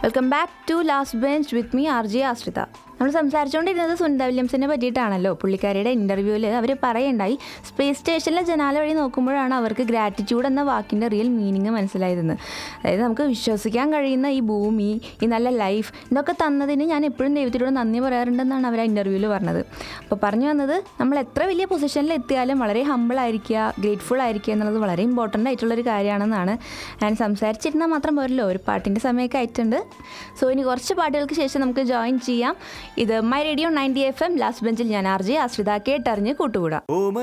welcome back to last bench with me R J Ashritha നമ്മൾ സംസാരിച്ചുകൊണ്ടിരുന്നത് സുനിത വില്യംസിനെ പറ്റിയിട്ടാണല്ലോ പുള്ളിക്കാരിയുടെ ഇൻ്റർവ്യൂവിൽ അവർ പറയണ്ടായി space സ്റ്റേഷനിലെ ജനാല വഴി നോക്കുമ്പോഴാണ് അവർക്ക് ഗ്രാറ്റിറ്റ്യൂഡ് എന്ന വാക്കിൻ്റെ റിയൽ മീനിങ് മനസ്സിലായതെന്ന് അതായത് നമുക്ക് വിശ്വസിക്കാൻ കഴിയുന്ന ഈ ഭൂമി ഈ നല്ല ലൈഫ് ഇതൊക്കെ തന്നതിന് ഞാൻ എപ്പോഴും ദൈവത്തിനോട് നന്ദി പറയാറുണ്ടെന്നാണ് അവർ ആ ഇൻ്റർവ്യൂവിൽ പറഞ്ഞത് അപ്പോൾ പറഞ്ഞു വന്നത് നമ്മൾ എത്ര വലിയ പൊസിഷനിൽ എത്തിയാലും വളരെ ഹമ്പിൾ ആയിരിക്കുക ഗ്രേറ്റ്ഫുൾ ആയിരിക്കുക എന്നുള്ളത് വളരെ ഇമ്പോർട്ടൻ്റ് ആയിട്ടുള്ളൊരു കാര്യമാണെന്നാണ് ഞാൻ സംസാരിച്ചിരുന്നാൽ മാത്രം പോരല്ലോ ഒരു പാട്ടിൻ്റെ സമയമൊക്കെ ആയിട്ടുണ്ട് സോ ഇനി കുറച്ച് പാട്ടുകൾക്ക് ശേഷം നമുക്ക് ജോയിൻ ചെയ്യാം ഇത് my radio ninety F M last ബെഞ്ചിൽ ഞാൻ ആർ ജെ ആശ്രിത കേട്ടറിഞ്ഞ് കൂട്ടുകൂടാം ഓമ